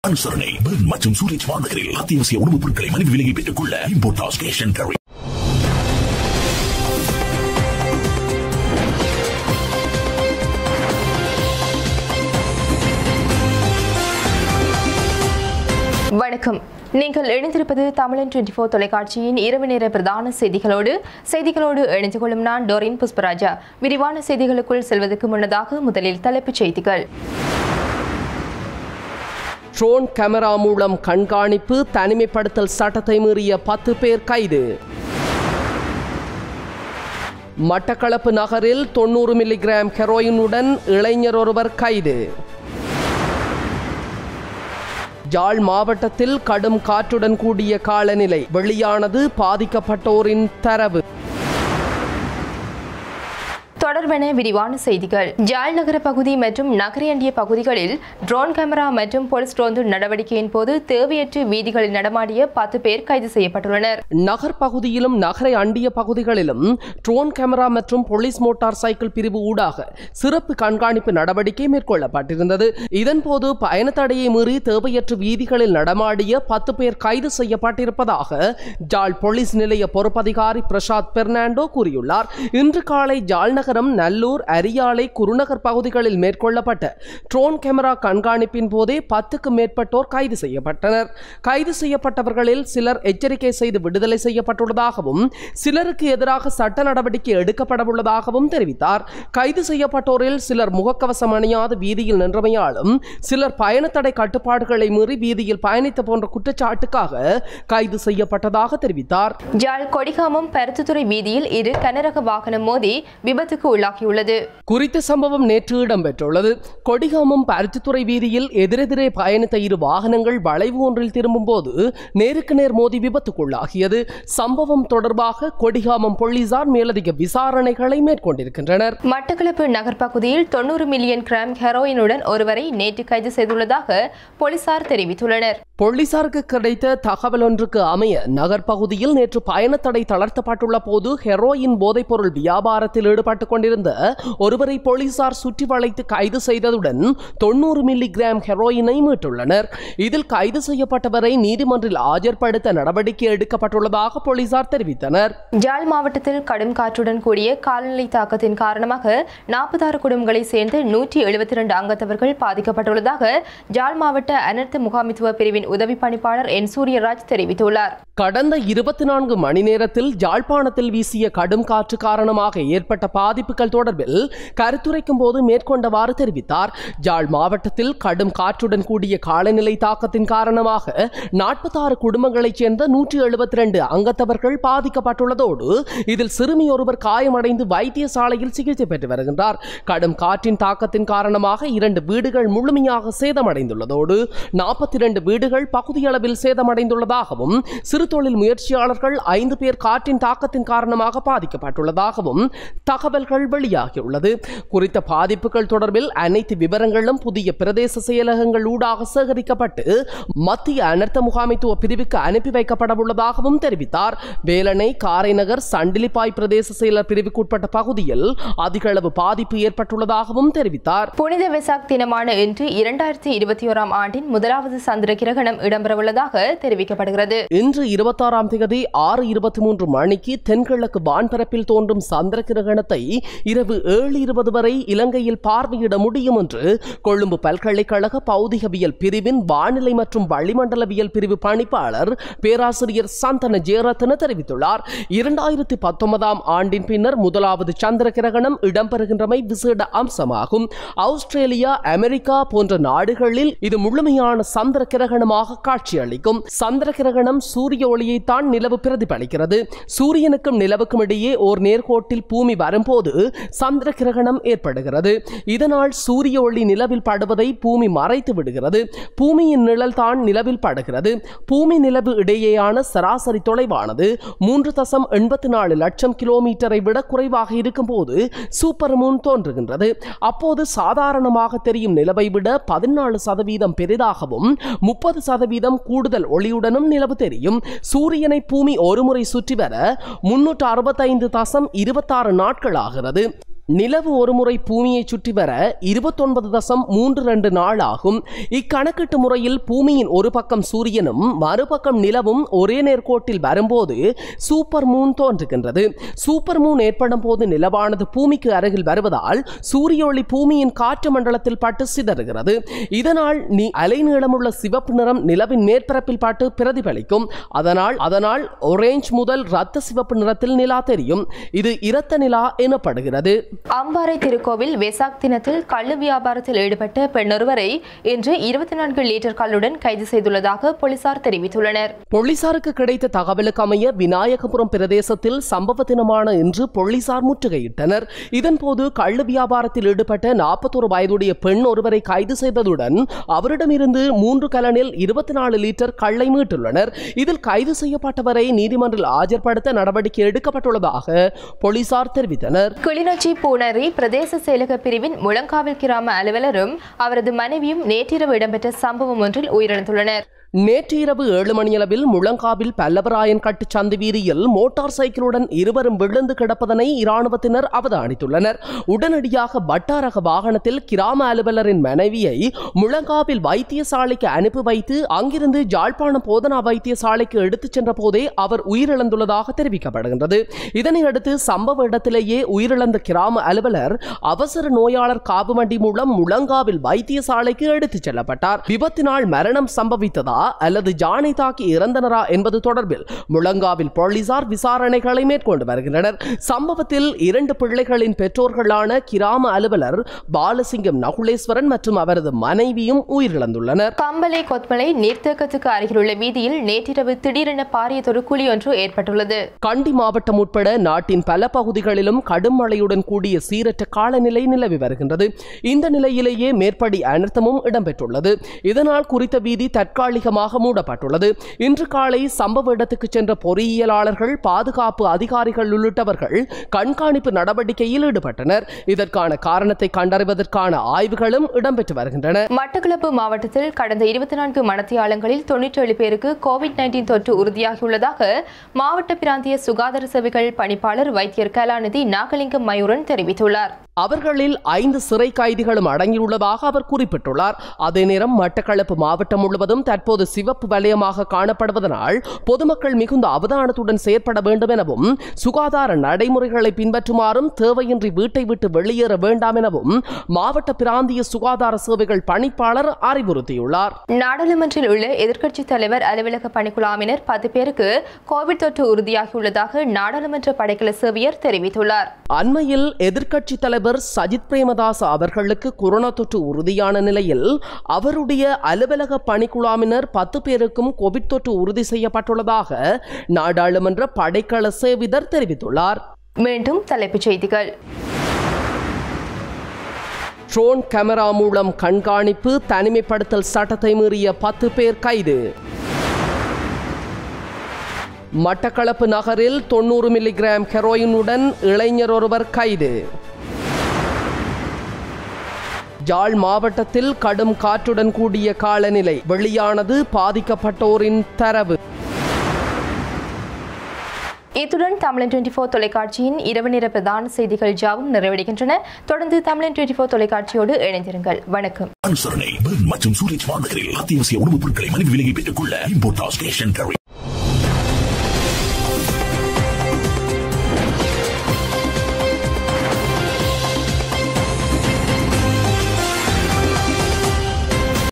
அனுசரணை பெர்ன் மற்றும் சூரஜ் மாநகரில் அத்தியாவசிய உணவுப் பொருட்களை மலிவு விலையை பெற்றுக் கொள்ள இம்போர்டாஸ் கேஷ் அண்ட் கேரி வணக்கம் நீங்கள் இணைந்திருப்பது தமிழன் டுவெண்டி ஃபோர் தொலைக்காட்சியின் இரவு நேர பிரதான செய்திகளோடு செய்திகளோடு இணைந்து கொள்ளும் நான் டோரின் புஷ்பராஜா விரிவான செய்திகளுக்குள் செல்வதற்கு முன்னதாக முதலில் தலைப்புச் செய்திகள் ட்ரோன் கேமரா மூலம் கண்காணிப்பு தனிமைப்படுத்தல் சட்டத்தை மீறிய பத்து பேர் கைது மட்டக்களப்பு நகரில் தொண்ணூறு மில்லிகிராம் ஹெரோயினுடன் இளைஞர் ஒருவர் கைது யாழ் மாவட்டத்தில் கடும் காற்றுடன் கூடிய காலநிலை வெளியானது பாதிக்கப்பட்டோரின் தரவு தொடர்பென விரிவான செய்திகள் ஜாழ் நகர பகுதி மற்றும் நகரையண்டிய பகுதிகளில் ட்ரோன் கேமரா மற்றும் போலீஸ் ரோந்து நடவடிக்கையின் போது தேவையற்ற வீதிகளில் நடமாடிய பத்து பேர் கைது செய்யப்பட்டுள்ளனர் நகர் பகுதியிலும் நகரை அண்டிய பகுதிகளிலும் ட்ரோன் கேமரா மற்றும் போலீஸ் மோட்டார் சைக்கிள் பிரிவு ஊடாக சிறப்பு கண்காணிப்பு நடவடிக்கை மேற்கொள்ளப்பட்டிருந்தது இதன்போது பயண தடையை மீறி தேவையற்ற வீதிகளில் நடமாடிய பத்து பேர் கைது செய்யப்பட்டிருப்பதாக ஜாழ் போலீஸ் நிலைய பொறுப்பதிகாரி பிரசாத் பெர்னாண்டோ கூறியுள்ளார் இன்று காலை ஜாழ் நகரம் நல்லூர் அரியாலை குருநகர் பகுதிகளில் மேற்கொள்ளப்பட்ட ட்ரோன் கேமரா கண்காணிப்பின் போதே பத்துக்கும் மேற்பட்டோர் கைது செய்யப்பட்டனர் கைது செய்யப்பட்டவர்களில் சிலர் எச்சரிக்கை செய்து விடுதலை செய்யப்பட்டுள்ளதாகவும் சிலருக்கு எதிராக சட்ட நடவடிக்கை எடுக்கப்படவுள்ளதாகவும் தெரிவித்தார் கைது செய்யப்பட்டோரில் சிலர் முகக்கவசம் அணியாது வீதியில் நின்றமையாலும் சிலர் பயண தடை கட்டுப்பாடுகளை மீறி வீதியில் பயணித்த போன்ற குற்றச்சாட்டுக்காக கைது செய்யப்பட்டதாக தெரிவித்தார் ஜாழ் கொடிகாமம் பருத்துத்துறை வீதியில் இரு கனரக வாகனம் மோதி விபத்துக்கு உள்ளாகியுள்ளது குறித்த சம்பவம் நேற்று இடம்பெற்றுள்ளது கொடிகாமம் பருத்தித்துறை வீதியில் எதிரெதிரே பயணித்த இரு வாகனங்கள் வளைவு ஒன்றில் திரும்பும் போது நேருக்கு நேர் மோதி விபத்துக்குள்ளாகியது சம்பவம் தொடர்பாக கொடிகாமம் போலீசார் மேலதிக விசாரணைகளை மேற்கொண்டிருக்கின்றனர் மட்டக்களப்பு நகர் பகுதியில் தொண்ணூறு மில்லியன் கிராம் ஹெரோயினுடன் ஒருவரை நேற்று கைது செய்துள்ளதாக போலீசார் தெரிவித்துள்ளனர் போலீசாருக்கு கிடைத்த தகவல் ஒன்றுக்கு அமைய நகர் பகுதியில் நேற்று பயணத்தடை தளர்த்தப்பட்டுள்ள போது ஹெரோயின் போதைப்பொருள் வியாபாரத்தில் ஈடுபட்டுக் கொண்டிருந்த ஒருவரை போலீசார் சுற்றி வளைத்து கைது செய்ததுடன் தொண்ணூறு மில்லி கிராம் ஹெரோயினை மீட்டுள்ளனர் இதில் கைது செய்யப்பட்டவரை நீதிமன்றில் ஆஜர்படுத்த நடவடிக்கை எடுக்கப்பட்டுள்ளதாக போலீசார் தெரிவித்தனர் ஜாழ் மாவட்டத்தில் கடும் காற்றுடன் கூடிய காலநிலை தாக்கத்தின் காரணமாக நாற்பத்தாறு குடும்பங்களைச் சேர்ந்து நூற்றி எழுபத்தி ரெண்டு அங்கத்தவர்கள் பாதிக்கப்பட்டுள்ளதாக ஜாழ் மாவட்ட அனர்த்த முகாமித்துவ பிரிவின் உதவி பணிப்பாளர் என் சூரியராஜ் தெரிவித்துள்ளார் கடந்த இருபத்தி நான்கு மணி நேரத்தில் யாழ்ப்பாணத்தில் வீசிய கடும் காற்று காரணமாக ஏற்பட்ட பாதிப்புகள் தொடர்பில் கருத்துரைக்கும் போது மேற்கொண்டவாறு தெரிவித்தார் யாழ் மாவட்டத்தில் கடும் காற்றுடன் கூடிய காலநிலை தாக்கத்தின் காரணமாக நாற்பத்தாறு குடும்பங்களைச் சேர்ந்த நூற்றி எழுபத்தி ரெண்டு அங்கத்தவர்கள் பாதிக்கப்பட்டுள்ளதோடு இதில் சிறுமி ஒருவர் காயமடைந்து வைத்தியசாலையில் சிகிச்சை பெற்று வருகின்றார் கடும் காற்றின் தாக்கத்தின் காரணமாக இரண்டு வீடுகள் முழுமையாக சேதமடைந்துள்ளதோடு நாற்பத்தி இரண்டு வீடுகள் பகுதியளவில் சேதமடைந்துள்ளதாகவும் சிறு தொழில் முயற்சியாளர்கள் ஐந்து பேர் காற்றின் தாக்கத்தின் காரணமாக பாதிக்கப்பட்டுள்ளதாகவும் தகவல்கள் வெளியாகியுள்ளது குறித்த பாதிப்புகள் தொடர்பில் அனைத்து விவரங்களும் புதிய பிரதேச செயலகங்கள் ஊடாக சேகரிக்கப்பட்டு மத்திய அனர்த்த முகாமைத்துவ பிரிவுக்கு அனுப்பி வைக்கப்படவுள்ளதாகவும் தெரிவித்தார் வேலனை காரைநகர் சண்டிலிப்பாய் பிரதேச செயலர் பிரிவுக்குட்பட்ட பகுதியில் அதிக அளவு பாதிப்பு ஏற்பட்டுள்ளதாகவும் தெரிவித்தார் புனித வெசாக் தினமான இன்று இரண்டாயிரத்தி இருபத்தி ஓராம் ஆண்டின் முதலாவது சந்திர கிரகணம் இடம்பெறவுள்ளதாக தெரிவிக்கப்படுகிறது இன்று இருபத்தாறாம் தேதி ஆறு இருபத்தி மூன்று மணிக்கு தென்கிழக்கு வான்பரப்பில் தோன்றும் சந்திர கிரகணத்தை இரவு ஏழு இருபது வரை இலங்கையில் பார்வையிட முடியும் என்று கொழும்பு பல்கலைக்கழக பௌதிகவியல் பிரிவின் வானிலை மற்றும் வளிமண்டலவியல் பிரிவு பணிப்பாளர் பேராசிரியர் சந்தன ஜெயரத்ன தெரிவித்துள்ளார் இரண்டாயிரத்தி பத்தொன்பதாம் ஆண்டின் பின்னர் முதலாவது சந்திர கிரகணம் இடம்பெறுகின்றமை விசேட அம்சமாகும் ஆஸ்திரேலியா அமெரிக்கா போன்ற நாடுகளில் இது முழுமையான சந்திர கிரகணமாக காட்சியளிக்கும் சந்திர கிரகணம் சூரிய ஒளியைத்தான் நிலவு பிரதிபலிக்கிறது சூரியனுக்கும் நிலவுக்கும் இடையே ஓர் நேர்கோட்டில் பூமி வரும்போது சந்திர கிரகணம் ஏற்படுகிறது இதனால் சூரிய ஒளி நிலவில் படுவதை பூமி மறைத்து விடுகிறது பூமியின் நிழல் தான் நிலவில் படுகிறது பூமி நிலவு இடையேயான சராசரி தொலைவானது மூன்று தசம் எண்பத்தி நாலு லட்சம் கிலோமீட்டரை விட குறைவாக இருக்கும்போது சூப்பர் மூன் தோன்றுகின்றது அப்போது சாதாரணமாக தெரியும் நிலவை விட பதினாலு சதவீதம் பெரிதாகவும் முப்பது சதவீதம் கூடுதல் ஒளியுடனும் நிலவு தெரியும் சூரியனை பூமி ஒருமுறை சுற்றி வர முன்னூற்று அறுபத்தைந்து தசம் இருபத்தாறு நாட்கள் ஆகிறது நிலவு ஒருமுறை பூமியை சுற்றி வர இருபத்தொன்பது தசம் மூன்று ரெண்டு நாள் ஆகும் இக்கணக்கீட்டு முறையில் பூமியின் ஒரு பக்கம் சூரியனும் மறுபக்கம் நிலவும் ஒரே நேர்கோட்டில் வரும்போது சூப்பர் மூன் தோன்றுகின்றது சூப்பர் மூன் ஏற்படும் போது நிலவானது பூமிக்கு அருகில் வருவதால் சூரிய ஒளி பூமியின் காற்று மண்டலத்தில் பட்டு சிதறுகிறது இதனால் நீ அலைநீளமுள்ள சிவப்பு நிறம் நிலவின் மேற்பரப்பில் பட்டு பிரதிபலிக்கும் அதனால் அதனால் ஒரேஞ்ச் முதல் ரத்த சிவப்பு நிறத்தில் நிலா தெரியும் இது இரத்த நிலா எனப்படுகிறது அம்பாறை திருக்கோவில் வெசாக் தினத்தில் கள்ளு வியாபாரத்தில் ஈடுபட்ட பெண்ணொருவரை இன்று இருபத்தி நான்கு லிட்டர் கல்லுடன் கைது செய்துள்ளதாக போலீசார் தெரிவித்துள்ளனர் போலீசாருக்கு கிடைத்த தகவலுக்கு அமைய விநாயகபுரம் பிரதேசத்தில் சம்பவ தினமான இன்று போலீசார் முற்றுகையிட்டனர் இதன்போது கள்ளு வியாபாரத்தில் ஈடுபட்ட நாற்பத்தோரு வயதுடைய பெண் ஒருவரை கைது செய்ததுடன் அவரிடமிருந்து மூன்று கலனில் இருபத்தி நாலு லிட்டர் கள்ளை மீட்டுள்ளனர் இதில் கைது செய்யப்பட்டவரை நீதிமன்றில் ஆஜர்படுத்த நடவடிக்கை எடுக்கப்பட்டுள்ளதாக போலீசார் தெரிவித்தனர் கிளிநொச்சி பூனரி பிரதேச செயலக பிரிவின் முழங்காவில் கிராம அலுவலரும் அவரது மனைவியும் நேற்றிரவு இடம்பெற்ற சம்பவம் ஒன்றில் உயிரிழந்துள்ளனர் நேற்று இரவு ஏழு மணியளவில் முழங்காவில் பல்லவராயன் கட்டு சந்தி வீதியில் மோட்டார் சைக்கிளுடன் இருவரும் விழுந்து கிடப்பதனை இராணுவத்தினர் அவதானித்துள்ளனர் உடனடியாக வட்டாரக வாகனத்தில் கிராம அலுவலரின் மனைவியை முழங்காவில் வைத்தியசாலைக்கு அனுப்பி வைத்து அங்கிருந்து ஜாழ்ப்பாணம் போதனா வைத்தியசாலைக்கு எடுத்துச் சென்ற போதே அவர் உயிரிழந்துள்ளதாக தெரிவிக்கப்படுகின்றது இதனையடுத்து சம்பவ இடத்திலேயே உயிரிழந்த கிராம அலுவலர் அவசர நோயாளர் காபுமண்டி மூலம் முழங்காவில் வைத்தியசாலைக்கு எடுத்துச் செல்லப்பட்டார் விபத்தினால் மரணம் சம்பவித்ததா அல்லது ஜானை தாக்கி இறந்தனரா என்பது தொடர்பில் முழங்காவில் போலீசார் விசாரணைகளை மேற்கொண்டு வருகின்றனர் சம்பவத்தில் இரண்டு பிள்ளைகளின் பெற்றோர்களான கிராம அலுவலர் பாலசிங்கம் நகுலேஸ்வரன் மற்றும் அவரது மனைவியும் உயிரிழந்துள்ளனர் கம்பளை கொத்மலை நீர்த்தேக்கத்துக்கு அருகிலுள்ள வீதியில் நேற்றிரவு திடீரென பாரியதொரு குழி ஒன்று ஏற்பட்டுள்ளது கண்டி மாவட்டம் உட்பட நாட்டின் பல பகுதிகளிலும் கடும் மழையுடன் கூடிய சீரற்ற காலநிலை நிலவி வருகின்றது இந்த நிலையிலேயே மேற்படி அனர்த்தமும் இடம்பெற்றுள்ளது இதனால் குறித்த வீதி தற்காலிகமாக மூடப்பட்டுள்ளது இன்று காலை சம்பவ இடத்துக்கு சென்ற பொறியியலாளர்கள் பாதுகாப்பு அதிகாரிகள் உள்ளிட்டவர்கள் கண்காணிப்பு நடவடிக்கையில் ஈடுபட்டனர் இதற்கான காரணத்தை கண்டறிவதற்கான ஆய்வுகளும் இடம்பெற்று வருகின்றன மட்டக்களப்பு மாவட்டத்தில் கடந்த இருபத்தி நான்கு மணத்தியாலங்களில் தொன்னூற்றி ஏழு பேருக்கு கோவிட் நைன்டீன் தொற்று உறுதியாகியுள்ளதாக மாவட்ட பிராந்திய சுகாதார சேவைகள் பணிப்பாளர் வைத்தியர் கலாநிதி நாகலிங்கம் மயூரன் தெரிவித்துள்ளார் அவர்களில் ஐந்து சிறை கைதிகளும் அடங்கியுள்ளதாக அவர் குறிப்பிட்டுள்ளார் அதே நேரம் மட்டக்களப்பு மாவட்டம் முழுவதும் தற்போது சிவப்பு வலயமாக காணப்படுவதனால் பொதுமக்கள் மிகுந்த அவதானத்துடன் செயற்பட வேண்டும் எனவும் சுகாதார நடைமுறைகளை பின்பற்றுமாறும் தேவையின்றி வீட்டை விட்டு வெளியேற வேண்டாம் எனவும் மாவட்ட பிராந்திய சுகாதார சேவைகள் பணிப்பாளர் அறிவுறுத்தியுள்ளார் நாடாளுமன்றில் உள்ள எதிர்க்கட்சித் தலைவர் அலுவலக பணிக்குழாமினர் பத்து பேருக்கு கோவிட் தொற்று உறுதியாகியுள்ளதாக நாடாளுமன்ற படைக்கல சேவியர் தெரிவித்துள்ளார் அண்மையில் எதிர்க்கட்சி தலைவர் சஜித் பிரேமதாஸ் அவர்களுக்கு கொரோனா தொற்று உறுதியான நிலையில் அவருடைய அலுவலக பணிக்குழாமினர் பத்து பேருக்கும் கோவிட் தொற்று உறுதி செய்யப்பட்டுள்ளதாக நாடாளுமன்ற படைக்கல சேவிதர் தெரிவித்துள்ளார் மீண்டும் தலைப்புச் செய்திகள் ட்ரோன் கேமரா மூலம் கண்காணிப்பு தனிமைப்படுத்தல் சட்டத்தை மீறிய பத்து பேர் கைது மட்டக்களப்பு நகரில் தொண்ணூறு மில்லிகிராம் ஹெரோயினுடன் இளைஞர் ஒருவர் கைது யாழ் மாவட்டத்தில் கடும் காற்றுடன் கூடிய காலநிலை வெளியானது பாதிக்கப்பட்டோரின் தரவு இத்துடன் தமிழன் டுவெண்டி ஃபோர் தொலைக்காட்சியின் இரவு நேர பிரதான செய்திகள் ஜாவும் நிறைவடைகின்றன தொடர்ந்து தமிழன் டுவெண்டி ஃபோர் தொலைக்காட்சியோடு இணைந்திருங்கள் வணக்கம் அனுசரணை பெர்ன் மற்றும் சூரஜ் மாநகரில் அத்தியாவசிய உணவுப் பொருட்களை மலிவு விலையை பெற்றுக் கொள்ள இம்போர்ட் ஸ்டேஷன்